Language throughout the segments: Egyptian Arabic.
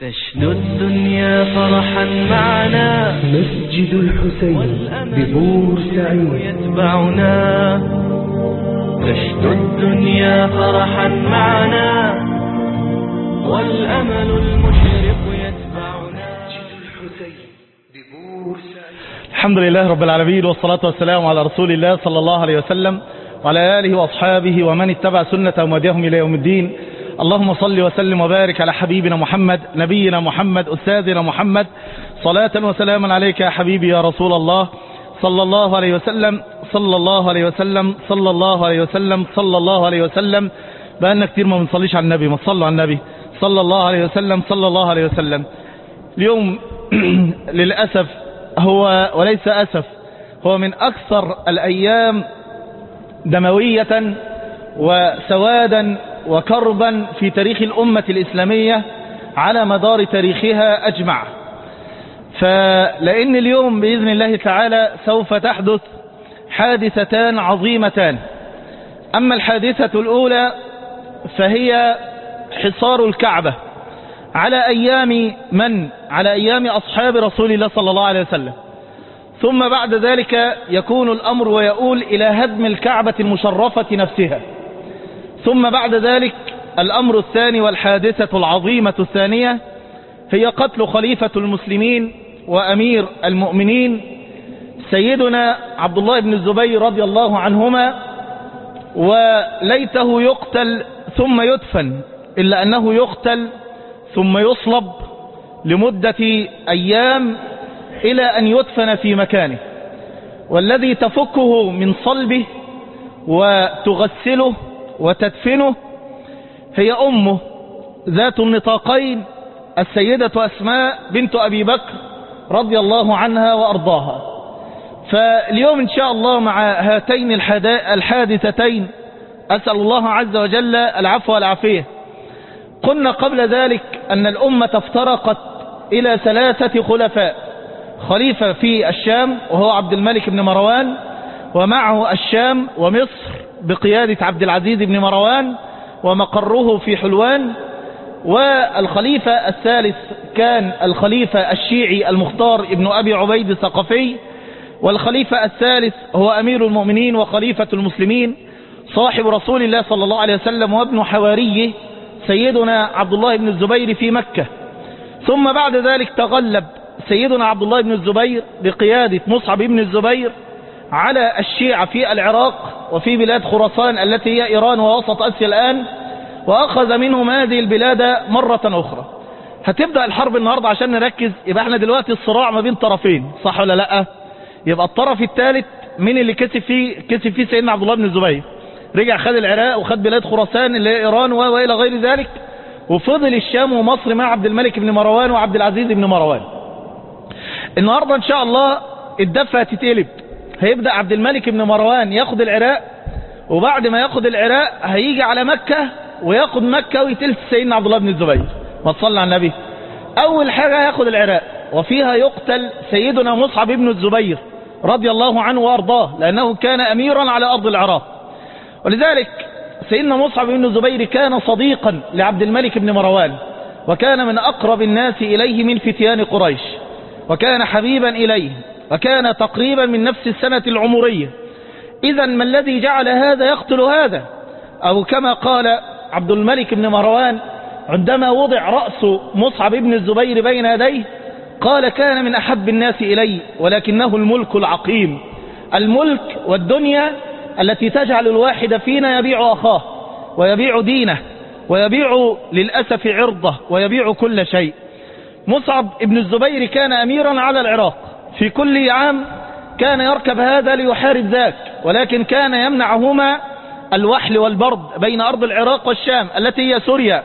تشنو الدنيا فرحا معنا مسجد الحسين ببورسعيد يتبعنا تشنو الدنيا فرحا معنا والأمل المشرق يتبعنا الحسين ببورسعيد الحمد لله رب العالمين والصلاة والسلام على رسول الله صلى الله عليه وسلم وعلى آله وأصحابه ومن اتبع سنة ومديهم إلى يوم الدين اللهم صل وسلم وبارك على حبيبنا محمد نبينا محمد أستاذنا محمد صلاة وسلاما عليك يا حبيبي يا رسول الله صلى الله عليه وسلم صلى الله عليه وسلم صلى الله عليه وسلم صلى الله عليه وسلم بقالنا كتير ما بنصليش على النبي ما تصلوا على النبي صلى الله عليه وسلم صلى الله عليه وسلم اليوم للأسف هو وليس أسف هو من أكثر الأيام دموية وسوادا وكربا في تاريخ الأمة الإسلامية على مدار تاريخها أجمع فلأن اليوم بإذن الله تعالى سوف تحدث حادثتان عظيمتان أما الحادثة الأولى فهي حصار الكعبة على أيام من؟ على أيام أصحاب رسول الله صلى الله عليه وسلم ثم بعد ذلك يكون الأمر ويؤول إلى هدم الكعبة المشرفة نفسها ثم بعد ذلك الأمر الثاني والحادثة العظيمة الثانية هي قتل خليفة المسلمين وأمير المؤمنين سيدنا عبد الله بن الزبير رضي الله عنهما وليته يقتل ثم يدفن إلا أنه يقتل ثم يصلب لمدة أيام إلى أن يدفن في مكانه والذي تفكه من صلبه وتغسله وتدفنه هي أمه ذات النطاقين السيدة أسماء بنت أبي بكر رضي الله عنها وأرضاها فاليوم إن شاء الله مع هاتين الحادثتين أسأل الله عز وجل العفو والعافية قلنا قبل ذلك أن الأمة افترقت إلى ثلاثة خلفاء خليفة في الشام وهو عبد الملك بن مروان ومعه الشام ومصر بقيادة عبد العزيز بن مروان ومقره في حلوان والخليفة الثالث كان الخليفة الشيعي المختار ابن أبي عبيد الثقفي والخليفة الثالث هو أمير المؤمنين وخليفة المسلمين صاحب رسول الله صلى الله عليه وسلم وابن حواريه سيدنا عبد الله بن الزبير في مكة ثم بعد ذلك تغلب سيدنا عبد الله بن الزبير بقيادة مصعب بن الزبير على الشيعة في العراق وفي بلاد خراسان التي هي إيران ووسط أسيا الآن وأخذ منهم هذه البلاد مرة أخرى هتبدأ الحرب النهاردة عشان نركز يبقى احنا دلوقتي الصراع ما بين طرفين صح ولا لا يبقى الطرف الثالث مين اللي كسب فيه كسب فيه سيدنا عبد الله بن الزبير رجع خد العراق وخد بلاد خراسان اللي هي إيران وإلى غير ذلك وفضل الشام ومصر مع عبد الملك بن مروان وعبد العزيز بن مروان النهاردة ان شاء الله الدفة هتتقلب هيبدأ عبد الملك بن مروان ياخد العراق وبعد ما ياخد العراق هيجي على مكة وياخد مكة ويتلت سيدنا عبد الله بن الزبير ما تصلى على النبي اول حاجة هياخد العراق وفيها يقتل سيدنا مصعب بن الزبير رضي الله عنه وارضاه لانه كان اميرا على ارض العراق ولذلك سيدنا مصعب بن الزبير كان صديقا لعبد الملك بن مروان وكان من اقرب الناس اليه من فتيان قريش وكان حبيبا إليه وكان تقريبا من نفس السنة العمرية إذا ما الذي جعل هذا يقتل هذا أو كما قال عبد الملك بن مروان عندما وضع رأس مصعب بن الزبير بين يديه قال كان من أحب الناس إلي ولكنه الملك العقيم الملك والدنيا التي تجعل الواحد فينا يبيع أخاه ويبيع دينه ويبيع للأسف عرضه ويبيع كل شيء مصعب ابن الزبير كان أميرا على العراق في كل عام كان يركب هذا ليحارب ذاك ولكن كان يمنعهما الوحل والبرد بين أرض العراق والشام التي هي سوريا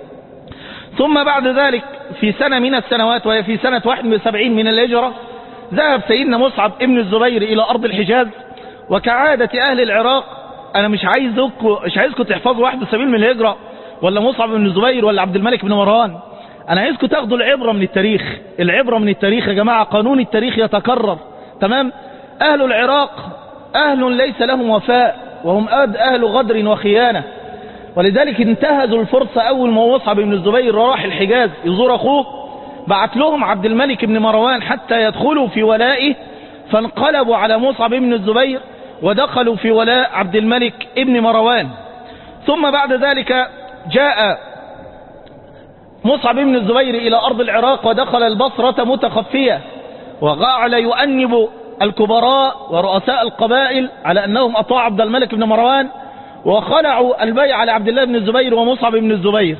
ثم بعد ذلك في سنة من السنوات وهي في سنة 71 من الهجرة ذهب سيدنا مصعب ابن الزبير إلى أرض الحجاز وكعادة أهل العراق أنا مش عايزكم مش عايزكم تحفظوا واحد سبيل من الهجرة ولا مصعب بن الزبير ولا عبد الملك بن مروان انا عايزكم تاخدوا العبرة من التاريخ العبرة من التاريخ يا جماعة قانون التاريخ يتكرر تمام اهل العراق اهل ليس لهم وفاء وهم أهل غدر وخيانة ولذلك انتهزوا الفرصة أول ما مصعب بن الزبير راح الحجاز يزور أخوه بعت لهم عبد الملك بن مروان حتى يدخلوا في ولائه فانقلبوا على مصعب بن الزبير ودخلوا في ولاء عبد الملك بن مروان ثم بعد ذلك جاء مصعب بن الزبير إلى أرض العراق ودخل البصرة متخفية وجعل يؤنب الكبراء ورؤساء القبائل على أنهم أطاعوا عبد الملك بن مروان وخلعوا البيع على عبد الله بن الزبير ومصعب بن الزبير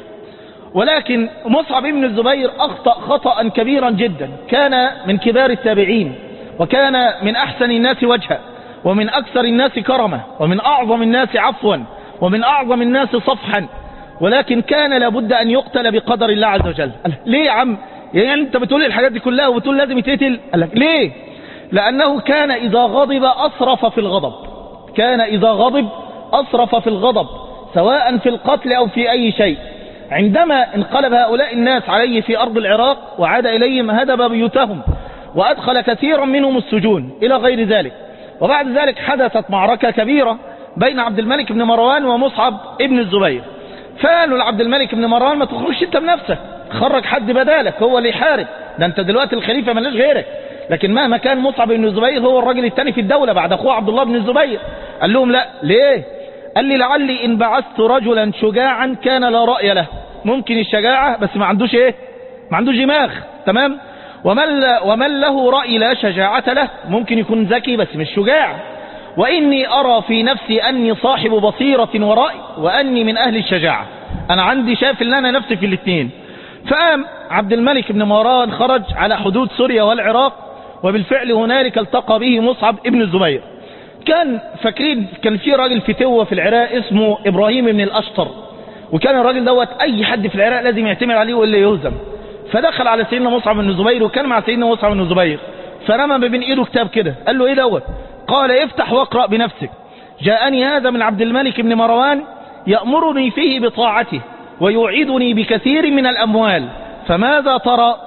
ولكن مصعب بن الزبير أخطأ خطأ كبيرا جدا كان من كبار التابعين وكان من أحسن الناس وجها ومن أكثر الناس كرمة ومن أعظم الناس عفوا ومن أعظم الناس صفحا ولكن كان لابد أن يقتل بقدر الله عز وجل قال ليه يا عم يعني أنت بتقول الحاجات دي كلها وبتقول لازم يتقتل قال لك ليه لأنه كان إذا غضب أصرف في الغضب كان إذا غضب أصرف في الغضب سواء في القتل أو في أي شيء عندما انقلب هؤلاء الناس عليه في أرض العراق وعاد إليهم هدب بيوتهم وأدخل كثيرا منهم السجون إلى غير ذلك وبعد ذلك حدثت معركة كبيرة بين عبد الملك بن مروان ومصعب ابن الزبير فقالوا لعبد الملك بن مروان ما تخرجش انت بنفسك خرج حد بدالك هو اللي يحارب ده انت دلوقتي الخليفة ملاش غيرك لكن مهما كان مصعب بن الزبير هو الراجل الثاني في الدولة بعد اخوه عبد الله بن الزبير قال لهم لا ليه قال لي لعلي ان بعثت رجلا شجاعا كان لا رأي له ممكن الشجاعة بس ما عندوش ايه ما عندوش دماغ تمام ومن, ومن له رأي لا شجاعة له ممكن يكون ذكي بس مش شجاع وإني أرى في نفسي أني صاحب بصيرة ورأي وأني من أهل الشجاعة أنا عندي شايف ان أنا نفسي في الاثنين فقام عبد الملك بن مروان خرج على حدود سوريا والعراق وبالفعل هنالك التقى به مصعب ابن الزبير كان فاكرين كان في راجل فتوة في العراق اسمه إبراهيم بن الأشطر وكان الراجل دوت أي حد في العراق لازم يعتمد عليه وإلا يهزم فدخل على سيدنا مصعب بن الزبير وكان مع سيدنا مصعب بن الزبير فرمى ما بين ايده كتاب كده قال له ايه دوت قال افتح واقرأ بنفسك جاءني هذا من عبد الملك بن مروان يأمرني فيه بطاعته ويوعدني بكثير من الأموال فماذا ترى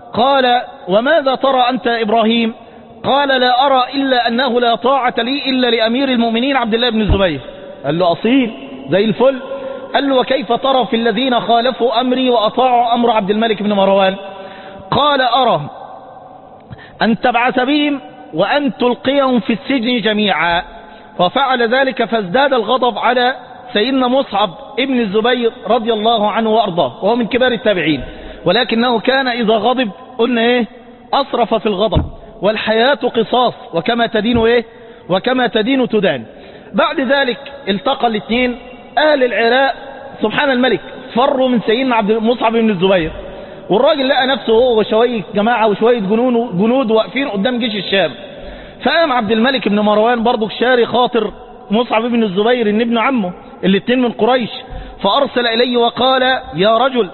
قال وماذا ترى أنت إبراهيم قال لا أرى إلا أنه لا طاعة لي إلا لأمير المؤمنين عبد الله بن الزبير قال له أصيل زي الفل قال له وكيف ترى في الذين خالفوا أمري وأطاعوا أمر عبد الملك بن مروان قال أرى أن تبعث بهم وأن تلقيهم في السجن جميعا وفعل ذلك فازداد الغضب على سيدنا مصعب ابن الزبير رضي الله عنه وأرضاه وهو من كبار التابعين ولكنه كان إذا غضب قلنا إيه أصرف في الغضب والحياة قصاص وكما تدين إيه وكما تدين تدان بعد ذلك التقى الاثنين أهل العراق سبحان الملك فروا من سيدنا عبد مصعب بن الزبير والراجل لقى نفسه هو وشوية جماعة وشوية جنون جنود واقفين قدام جيش الشام فقام عبد الملك بن مروان برضه شاري خاطر مصعب بن الزبير ان ابن عمه الاثنين من قريش فأرسل إليه وقال يا رجل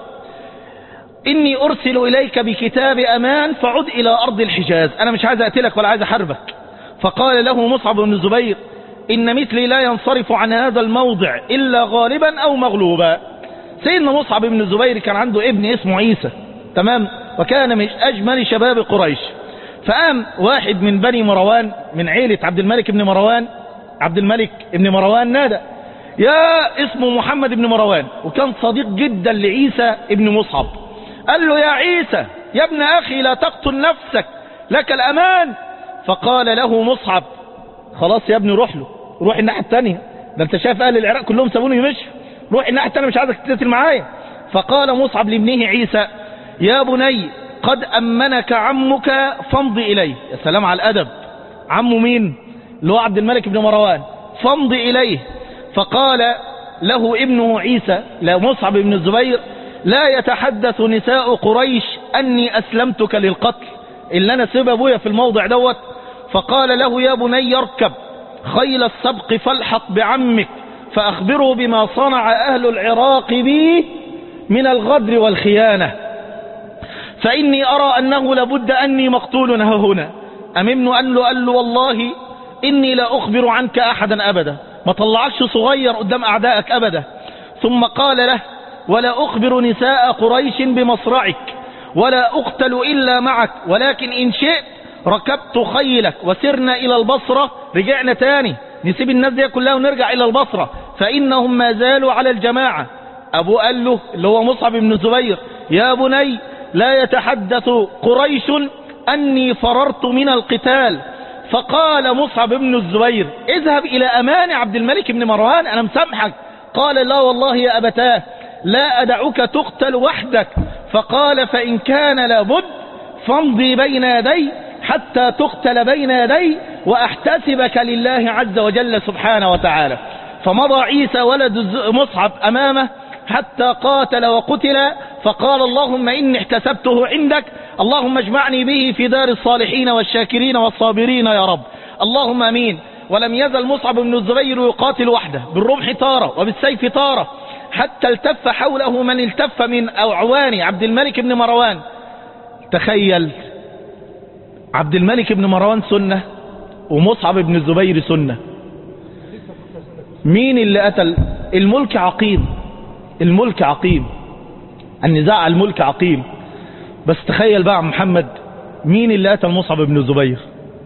إني أرسل إليك بكتاب أمان فعد إلى أرض الحجاز أنا مش عايز أقتلك ولا عايز أحاربك فقال له مصعب بن الزبير إن مثلي لا ينصرف عن هذا الموضع إلا غالبا أو مغلوبا سيدنا مصعب بن الزبير كان عنده ابن اسمه عيسى تمام وكان من أجمل شباب قريش فقام واحد من بني مروان من عيلة عبد الملك بن مروان عبد الملك بن مروان نادى يا اسمه محمد بن مروان وكان صديق جدا لعيسى ابن مصعب قال له يا عيسى يا ابن أخي لا تقتل نفسك لك الأمان فقال له مصعب خلاص يا ابني روح له روح الناحية التانية ده انت شايف اهل العراق كلهم سابوني يمشوا روح الناحية التانية مش عايزك تقتل معايا فقال مصعب لابنه عيسى يا بني قد أمنك عمك فامض إليه يا سلام على الأدب عمه مين اللي هو عبد الملك بن مروان فامض إليه فقال له ابنه عيسى لا مصعب بن الزبير لا يتحدث نساء قريش أني أسلمتك للقتل إلا أنا سيب أبويا في الموضع دوت فقال له يا بني اركب خيل السبق فالحق بعمك فأخبره بما صنع أهل العراق بي من الغدر والخيانة فإني أرى أنه لابد أني مقتول ها هنا أممن أن له قال له والله إني لا أخبر عنك أحدا أبدا ما طلعكش صغير قدام أعدائك أبدا ثم قال له ولا أخبر نساء قريش بمصرعك ولا أقتل إلا معك ولكن إن شئت ركبت خيلك وسرنا إلى البصرة رجعنا تاني نسيب الناس دي كلها ونرجع إلى البصرة فإنهم ما زالوا على الجماعة أبو قال له اللي هو مصعب بن الزبير يا بني لا يتحدث قريش أني فررت من القتال فقال مصعب بن الزبير اذهب إلى أمان عبد الملك بن مروان أنا مسامحك قال لا والله يا أبتاه لا أدعك تقتل وحدك فقال فإن كان لابد فامضي بين يدي حتى تقتل بين يدي وأحتسبك لله عز وجل سبحانه وتعالى فمضى عيسى ولد الز- مصعب أمامه حتى قاتل وقتل فقال اللهم إني احتسبته عندك اللهم اجمعني به في دار الصالحين والشاكرين والصابرين يا رب اللهم أمين ولم يزل مصعب بن الزبير يقاتل وحده بالرمح طارة وبالسيف طارة حتى التف حوله من التف من أعوان عبد الملك بن مروان تخيل عبد الملك بن مروان سنة ومصعب بن الزبير سنة مين اللي قتل الملك عقيم الملك عقيم النزاع على الملك عقيم بس تخيل بقى يا عم محمد مين اللي قتل مصعب بن الزبير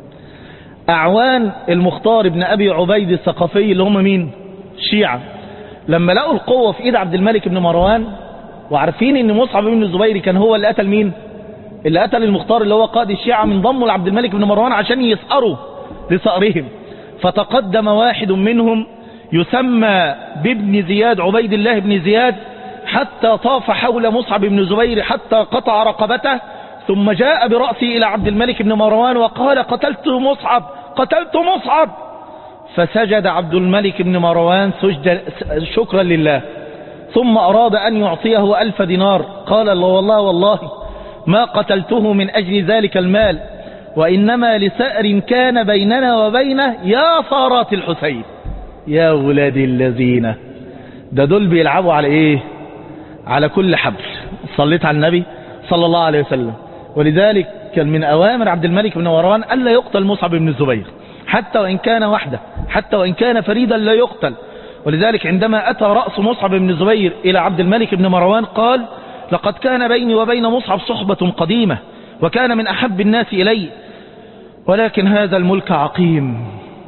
أعوان المختار بن أبي عبيد الثقفي اللي هم مين شيعة لما لقوا القوة في إيد عبد الملك بن مروان وعارفين ان مصعب بن الزبير كان هو اللي قتل مين اللي قتل المختار اللي هو قائد الشيعة من ضمه لعبد الملك بن مروان عشان يسأروا لثأرهم فتقدم واحد منهم يسمى بابن زياد عبيد الله بن زياد حتى طاف حول مصعب بن زبير حتى قطع رقبته ثم جاء برأسه إلى عبد الملك بن مروان وقال قتلت مصعب قتلت مصعب فسجد عبد الملك بن مروان سجد شكرا لله ثم أراد أن يعطيه ألف دينار قال الله والله والله ما قتلته من أجل ذلك المال وإنما لسأر كان بيننا وبينه يا صارات الحسين يا ولاد الذين ده دول بيلعبوا على ايه على كل حبل صليت على النبي صلى الله عليه وسلم ولذلك كان من أوامر عبد الملك بن مروان ألا يقتل مصعب بن الزبير حتى وإن كان وحده حتى وإن كان فريدا لا يقتل ولذلك عندما أتى رأس مصعب بن الزبير إلى عبد الملك بن مروان قال لقد كان بيني وبين مصعب صحبة قديمة وكان من أحب الناس إلي ولكن هذا الملك عقيم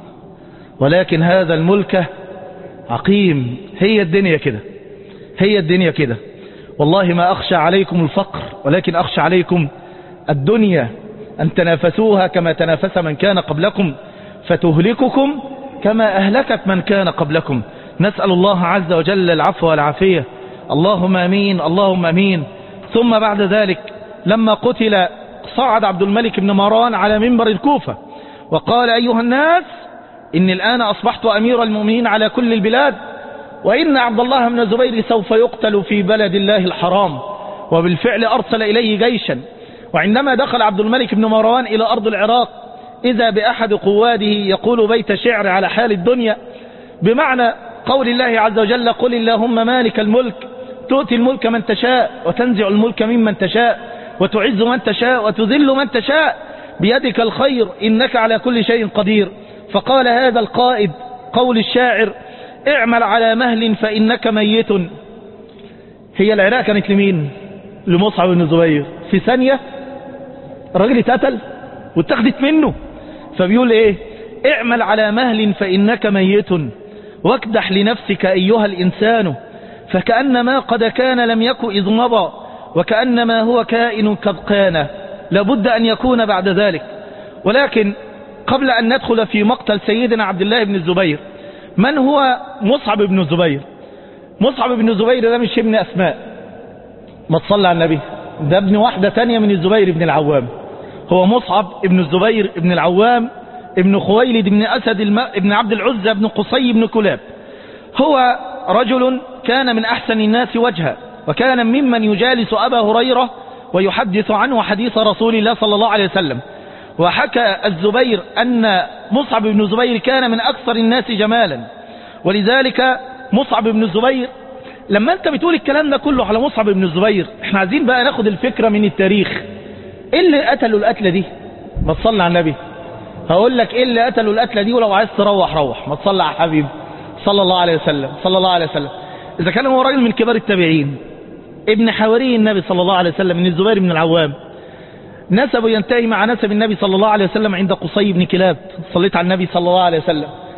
ولكن هذا الملك عقيم هي الدنيا كده هي الدنيا كده والله ما أخشى عليكم الفقر ولكن أخشى عليكم الدنيا أن تنافسوها كما تنافس من كان قبلكم فتهلككم كما أهلكت من كان قبلكم نسأل الله عز وجل العفو والعافية اللهم أمين اللهم أمين ثم بعد ذلك لما قتل صعد عبد الملك بن مروان على منبر الكوفة وقال أيها الناس إني الآن أصبحت أمير المؤمنين على كل البلاد وإن عبد الله بن الزبير سوف يقتل في بلد الله الحرام وبالفعل أرسل إليه جيشا وعندما دخل عبد الملك بن مروان إلى أرض العراق إذا بأحد قواده يقول بيت شعر على حال الدنيا بمعنى قول الله عز وجل قل اللهم مالك الملك تؤتي الملك من تشاء وتنزع الملك ممن تشاء وتعز من تشاء وتذل من تشاء بيدك الخير إنك على كل شيء قدير فقال هذا القائد قول الشاعر اعمل على مهل فإنك ميت هي العراق كانت لمين لمصعب بن الزبير في ثانية الراجل اتقتل واتخذت منه فبيقول ايه اعمل على مهل فإنك ميت واكدح لنفسك أيها الإنسان فكأنما قد كان لم يكن إذ مضى وكأنما هو كائن قد كان لابد أن يكون بعد ذلك ولكن قبل أن ندخل في مقتل سيدنا عبد الله بن الزبير من هو مصعب بن الزبير مصعب بن الزبير ده مش ابن أسماء ما تصلى على النبي ده ابن واحدة تانية من الزبير بن العوام هو مصعب ابن الزبير ابن العوام ابن خويلد بن أسد الم... ابن عبد العزة ابن قصي بن كلاب هو رجل كان من أحسن الناس وجها وكان ممن يجالس أبا هريرة ويحدث عنه حديث رسول الله صلى الله عليه وسلم وحكى الزبير أن مصعب بن الزبير كان من أكثر الناس جمالا ولذلك مصعب بن الزبير لما أنت بتقول الكلام ده كله على مصعب بن الزبير احنا عايزين بقى ناخد الفكرة من التاريخ ايه اللي قتلوا القتلة دي ما تصلى على النبي هقول لك ايه اللي قتلوا القتلة دي ولو عايز تروح روح ما تصلى على حبيب صلى الله عليه وسلم صلى الله عليه وسلم إذا كان هو راجل من كبار التابعين ابن حواري النبي صلى الله عليه وسلم من الزبير بن العوام نسبه ينتهي مع نسب النبي صلى الله عليه وسلم عند قصي بن كلاب صليت على النبي صلى الله عليه وسلم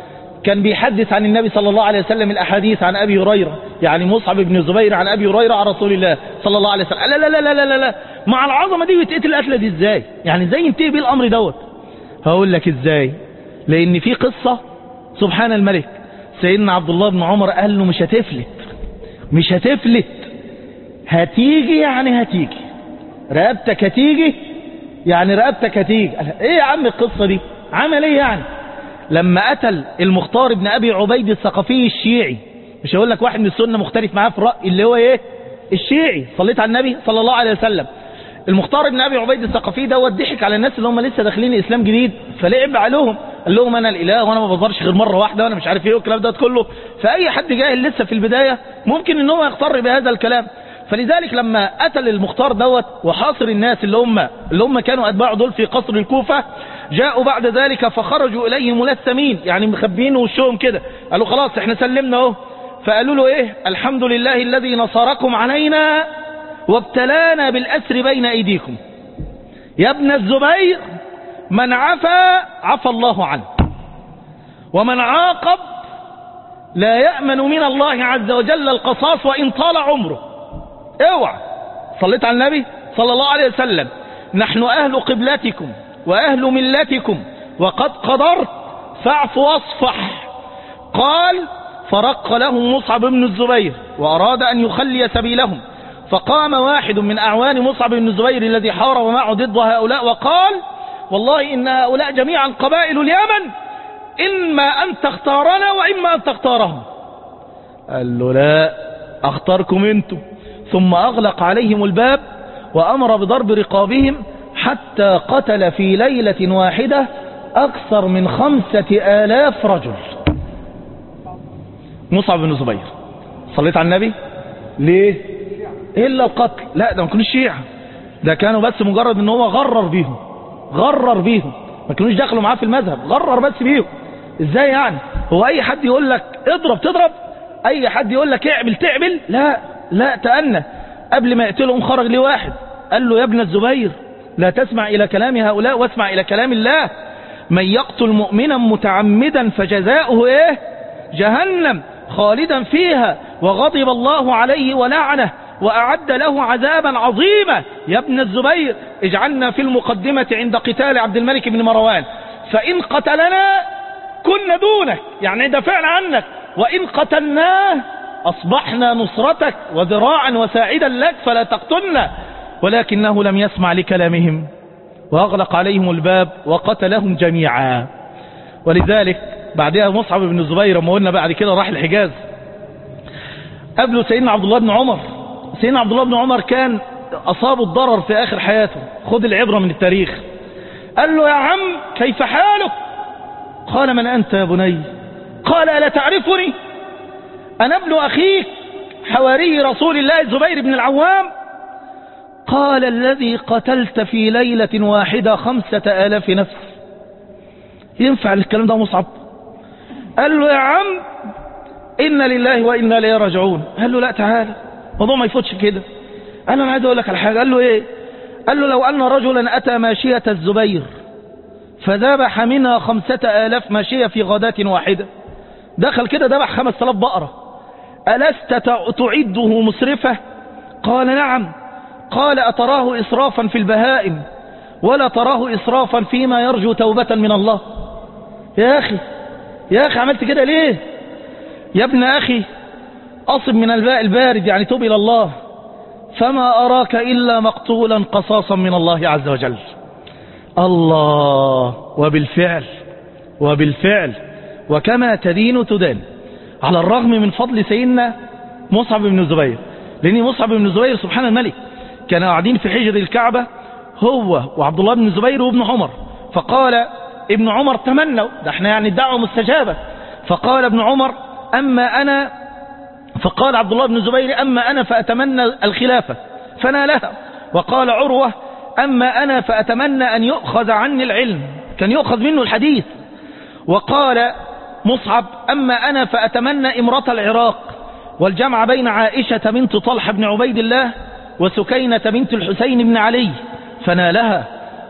كان بيحدث عن النبي صلى الله عليه وسلم الأحاديث عن أبي هريرة يعني مصعب بن زبير عن أبي هريرة عن رسول الله صلى الله عليه وسلم لا لا لا لا لا لا, لا. مع العظمة دي بيتقتل القتلة دي ازاي يعني ازاي ينتهي بيه الأمر دوت هقول لك ازاي لأن في قصة سبحان الملك سيدنا عبد الله بن عمر قال له مش هتفلت مش هتفلت هتيجي يعني هتيجي رقبتك هتيجي يعني رقبتك هتيجي قال ايه يا عم القصة دي عمل ايه يعني لما قتل المختار بن ابي عبيد الثقفي الشيعي مش هقول لك واحد من السنة مختلف معاه في الرأي اللي هو ايه الشيعي صليت على النبي صلى الله عليه وسلم المختار بن ابي عبيد الثقفي دوت ضحك على الناس اللي هم لسه داخلين الاسلام جديد فلعب عليهم قال لهم انا الاله وانا ما بظهرش غير مره واحده وانا مش عارف ايه والكلام ده كله فاي حد جاهل لسه في البدايه ممكن ان هو يغتر بهذا الكلام فلذلك لما قتل المختار دوت وحاصر الناس اللي هم اللي هم كانوا اتباعه دول في قصر الكوفه جاءوا بعد ذلك فخرجوا اليه ملثمين يعني مخبين وشهم كده قالوا خلاص احنا سلمنا اهو فقالوا له ايه الحمد لله الذي نصركم علينا وابتلانا بالأسر بين أيديكم يا ابن الزبير من عفا عفى الله عنه ومن عاقب لا يأمن من الله عز وجل القصاص وإن طال عمره اوعى صليت على النبي صلى الله عليه وسلم نحن أهل قبلتكم وأهل ملتكم وقد قدرت فاعف واصفح قال فرق لهم مصعب بن الزبير وأراد أن يخلي سبيلهم فقام واحد من أعوان مصعب بن الزبير الذي حارب معه ضد هؤلاء وقال والله إن هؤلاء جميعا قبائل اليمن إما أن تختارنا وإما أن تختارهم قال له لا أختاركم أنتم ثم أغلق عليهم الباب وأمر بضرب رقابهم حتى قتل في ليلة واحدة أكثر من خمسة آلاف رجل مصعب بن زبير صليت على النبي ليه إلا القتل لا ده ما كانوش شيعة ده كانوا بس مجرد ان هو غرر بيهم غرر بيهم ما كانوش دخلوا معاه في المذهب غرر بس بيهم ازاي يعني هو اي حد يقول لك اضرب تضرب اي حد يقول لك اعمل تعمل لا لا تأنى قبل ما يقتلهم خرج لي واحد قال له يا ابن الزبير لا تسمع الى كلام هؤلاء واسمع الى كلام الله من يقتل مؤمنا متعمدا فجزاؤه ايه جهنم خالدا فيها وغضب الله عليه ولعنه وأعد له عذابا عظيما يا ابن الزبير اجعلنا في المقدمة عند قتال عبد الملك بن مروان فإن قتلنا كنا دونك يعني دفعنا عنك وإن قتلناه أصبحنا نصرتك وذراعا وساعدا لك فلا تقتلنا ولكنه لم يسمع لكلامهم وأغلق عليهم الباب وقتلهم جميعا ولذلك بعدها مصعب بن الزبير ما قلنا بعد كده راح الحجاز قبله سيدنا عبد الله بن عمر سيدنا عبد الله بن عمر كان أصابه الضرر في آخر حياته خذ العبرة من التاريخ قال له يا عم كيف حالك قال من أنت يا بني قال ألا تعرفني أنا ابن أخيك حواري رسول الله الزبير بن العوام قال الذي قتلت في ليلة واحدة خمسة آلاف نفس ينفع الكلام ده مصعب قال له يا عم إن لله وإنا إليه راجعون قال له لا تعالى الموضوع ما يفوتش كده قال له انا عايز اقول لك على حاجه قال له ايه قال له لو ان رجلا اتى ماشيه الزبير فذبح منها خمسة آلاف ماشية في غداة واحدة دخل كده ذبح خمس آلاف بقرة ألست تعده مسرفة قال نعم قال أتراه إسرافا في البهائم ولا تراه إسرافا فيما يرجو توبة من الله يا أخي يا أخي عملت كده ليه يا ابن أخي أصب من الماء البارد يعني توب إلى الله فما أراك إلا مقتولا قصاصا من الله عز وجل الله وبالفعل وبالفعل وكما تدين تدان على الرغم من فضل سيدنا مصعب بن الزبير لأن مصعب بن الزبير سبحان الملك كانوا قاعدين في حجر الكعبة هو وعبد الله بن الزبير وابن عمر فقال ابن عمر تمنوا ده احنا يعني الدعوة مستجابة فقال ابن عمر أما أنا فقال عبد الله بن الزبير أما أنا فأتمنى الخلافة فنالها وقال عروة أما أنا فأتمنى أن يؤخذ عني العلم كان يؤخذ منه الحديث وقال مصعب أما أنا فأتمنى إمرة العراق والجمع بين عائشة بنت طلحة بن عبيد الله وسكينة بنت الحسين بن علي فنالها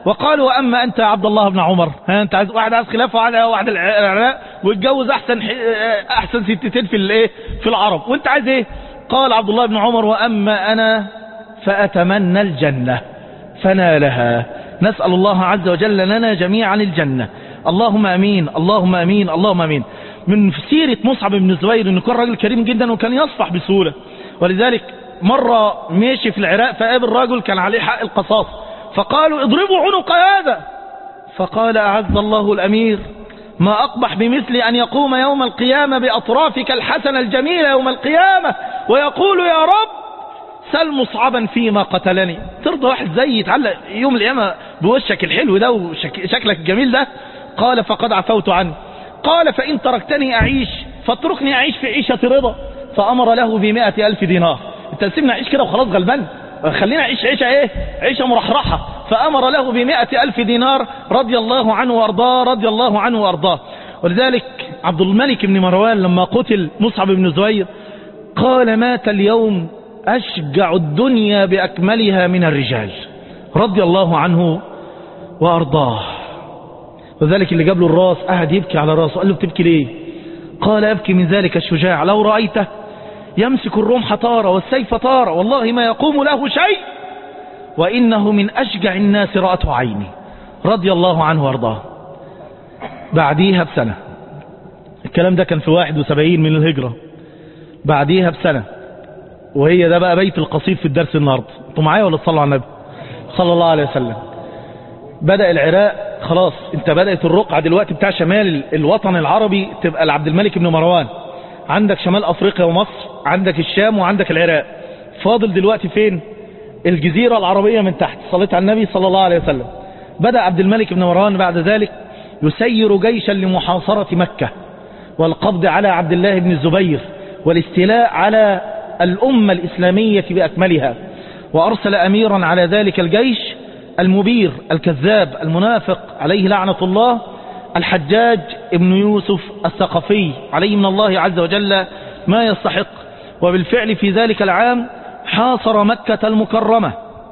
وقالوا وأما أنت يا عبد الله بن عمر ها أنت عايز واحد عايز خلافة وواحد واحد العراق ويتجوز أحسن ح- أحسن ستتين في الإيه في العرب وأنت عايز إيه قال عبد الله بن عمر وأما أنا فأتمنى الجنة فنالها نسأل الله عز وجل لنا جميعا الجنة اللهم أمين اللهم أمين اللهم أمين من سيرة مصعب بن الزبير أنه كان راجل كريم جدا وكان يصفح بسهولة ولذلك مرة ماشي في العراق فقابل راجل كان عليه حق القصاص فقالوا اضربوا عنق هذا فقال أعز الله الأمير ما أقبح بمثل أن يقوم يوم القيامة بأطرافك الحسنة الجميلة يوم القيامة ويقول يا رب سل مصعبا فيما قتلني ترضى واحد زي يتعلق يوم القيامة بوشك الحلو ده وشكلك الجميل ده قال فقد عفوت عنه قال فإن تركتني أعيش فاتركني أعيش في عيشة رضا فأمر له بمائة ألف دينار انت سيبنا أعيش كده وخلاص غلبان خلينا أعيش عيشة إيه عيشة مرحرحة فأمر له بمائة ألف دينار رضي الله عنه وأرضاه رضي الله عنه وأرضاه ولذلك عبد الملك بن مروان لما قتل مصعب بن زهير قال مات اليوم أشجع الدنيا بأكملها من الرجال رضي الله عنه وأرضاه وذلك اللي جاب له الراس قعد يبكي على راسه قال له بتبكي ليه قال أبكي من ذلك الشجاع لو رأيته يمسك الرمح طار والسيف طار والله ما يقوم له شيء وإنه من أشجع الناس رأته عيني رضي الله عنه وارضاه بعديها بسنة الكلام ده كان في 71 من الهجرة بعديها بسنة وهي ده بقى بيت القصيد في الدرس النهاردة انتوا معايا ولا تصلوا على النبي صلى الله عليه وسلم بدأ العراق خلاص انت بدأت الرقعة دلوقتي بتاع شمال الوطن العربي تبقى لعبد الملك بن مروان عندك شمال افريقيا ومصر عندك الشام وعندك العراق فاضل دلوقتي فين الجزيرة العربية من تحت صليت على النبي صلى الله عليه وسلم بدأ عبد الملك بن مروان بعد ذلك يسير جيشا لمحاصرة مكة والقبض على عبد الله بن الزبير والاستيلاء على الأمة الإسلامية بأكملها وأرسل أميرا على ذلك الجيش المبير الكذاب المنافق عليه لعنة الله الحجاج ابن يوسف الثقفي عليه من الله عز وجل ما يستحق وبالفعل في ذلك العام حاصر مكة المكرمة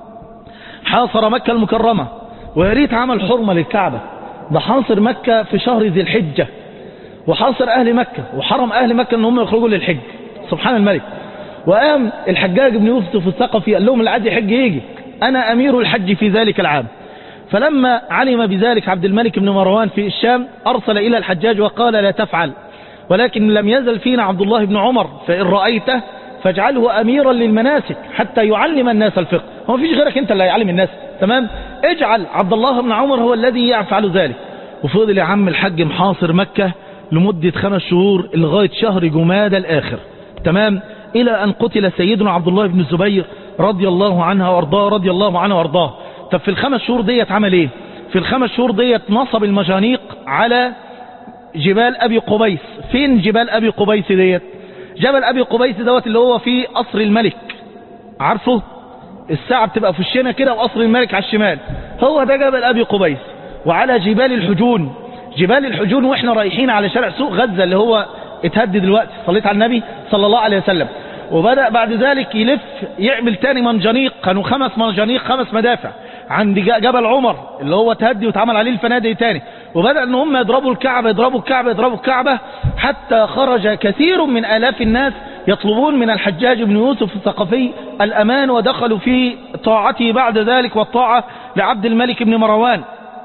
حاصر مكة المكرمة ويريد عمل حرمة للكعبة ده حاصر مكة في شهر ذي الحجة وحاصر أهل مكة وحرم أهل مكة أن هم يخرجوا للحج سبحان الملك وقام الحجاج بن يوسف الثقفي قال لهم اللي عايز يحج يجي أنا أمير الحج في ذلك العام فلما علم بذلك عبد الملك بن مروان في الشام أرسل إلى الحجاج وقال لا تفعل ولكن لم يزل فينا عبد الله بن عمر فإن رأيته فاجعله أميرا للمناسك حتى يعلم الناس الفقه هو فيش غيرك أنت اللي يعلم الناس تمام اجعل عبد الله بن عمر هو الذي يفعل ذلك وفضل يا عم الحج محاصر مكة لمدة خمس شهور لغاية شهر جماد الآخر تمام إلى أن قتل سيدنا عبد الله بن الزبير رضي الله عنها وارضاه رضي الله عنه وارضاه طب في الخمس شهور ديت عمل ايه في الخمس شهور ديت نصب المجانيق على جبال ابي قبيس فين جبال ابي قبيس ديت جبل ابي قبيس دوت اللي هو في قصر الملك عارفه الساعة بتبقى في الشنة كده وقصر الملك على الشمال هو ده جبل ابي قبيس وعلى جبال الحجون جبال الحجون واحنا رايحين على شارع سوق غزة اللي هو اتهد دلوقتي صليت على النبي صلى الله عليه وسلم وبدأ بعد ذلك يلف يعمل تاني منجنيق كانوا خمس منجنيق خمس مدافع عند جبل عمر اللي هو تهدي واتعمل عليه الفنادق تاني وبدأ ان هم يضربوا الكعبة يضربوا الكعبة يضربوا الكعبة حتى خرج كثير من آلاف الناس يطلبون من الحجاج بن يوسف الثقفي الأمان ودخلوا في طاعته بعد ذلك والطاعة لعبد الملك بن مروان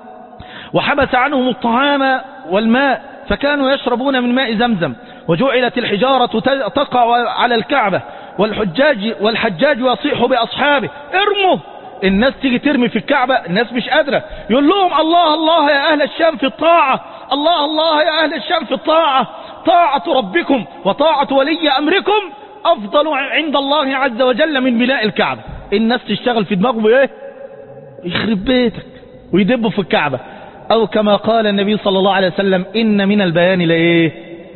وحبس عنهم الطعام والماء فكانوا يشربون من ماء زمزم وجعلت الحجارة تقع على الكعبة والحجاج والحجاج يصيح بأصحابه ارموا الناس تيجي ترمي في الكعبة الناس مش قادرة يقول لهم الله الله يا أهل الشام في الطاعة الله الله يا أهل الشام في الطاعة طاعة ربكم وطاعة ولي أمركم أفضل عند الله عز وجل من بناء الكعبة الناس تشتغل في دماغهم ايه يخرب بيتك ويدبوا في الكعبة أو كما قال النبي صلى الله عليه وسلم إن من البيان لإيه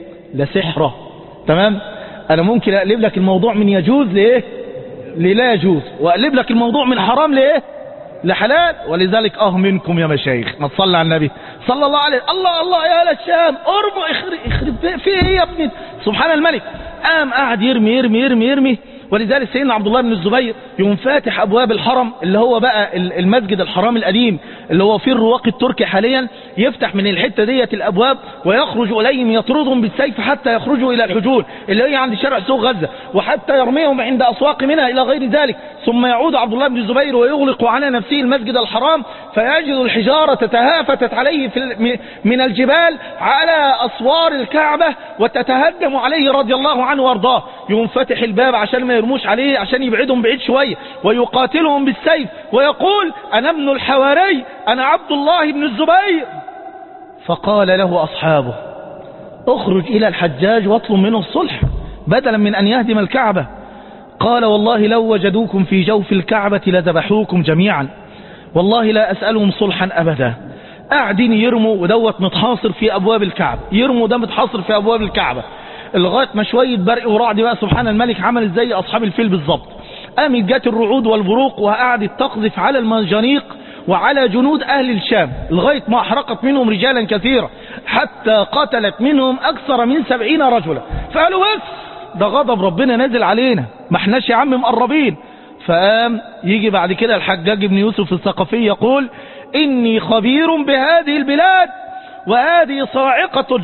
لسحرة تمام أنا ممكن أقلب لك الموضوع من يجوز لإيه للا يجوز وأقلب لك الموضوع من حرام لإيه لحلال ولذلك اه منكم يا مشايخ ما تصلي على النبي صلى الله عليه الله الله يا اهل الشام ارموا اخرب اخرب في ايه يا ابني سبحان الملك قام قاعد يرمي يرمي يرمي يرمي ولذلك سيدنا عبد الله بن الزبير يوم فاتح أبواب الحرم اللي هو بقى ال- المسجد الحرام القديم اللي هو في الرواق التركي حاليا يفتح من الحتة ديت الأبواب ويخرج إليهم يطردهم بالسيف حتى يخرجوا إلى الحجول اللي هي عند شارع سوق غزة وحتى يرميهم عند أسواق منها إلى غير ذلك ثم يعود عبد الله بن الزبير ويغلق على نفسه المسجد الحرام فيجد الحجارة تتهافتت عليه في ال- م- من الجبال على أسوار الكعبة وتتهدم عليه رضي الله عنه وارضاه يقوم فاتح الباب عشان ما يرموش عليه عشان يبعدهم بعيد شوية ويقاتلهم بالسيف ويقول أنا ابن الحواري أنا عبد الله بن الزبير فقال له أصحابه اخرج إلى الحجاج واطلب منه الصلح بدلا من أن يهدم الكعبة قال والله لو وجدوكم في جوف الكعبة لذبحوكم جميعا والله لا أسألهم صلحا أبدا قاعدين يرموا ودوت متحاصر في أبواب الكعبة يرموا ده متحاصر في أبواب الكعبة لغاية ما شوية برق ورعد بقى سبحان الملك عمل زي أصحاب الفيل بالظبط قامت جت الرعود والبروق وقعدت تقذف على المنجنيق وعلى جنود أهل الشام لغاية ما أحرقت منهم رجالا كثيرا حتى قتلت منهم أكثر من سبعين رجلا فقالوا بس ده غضب ربنا نازل علينا ما احناش يا عم مقربين فقام يجي بعد كده الحجاج بن يوسف الثقفي يقول إني خبير بهذه البلاد وهذه صاعقة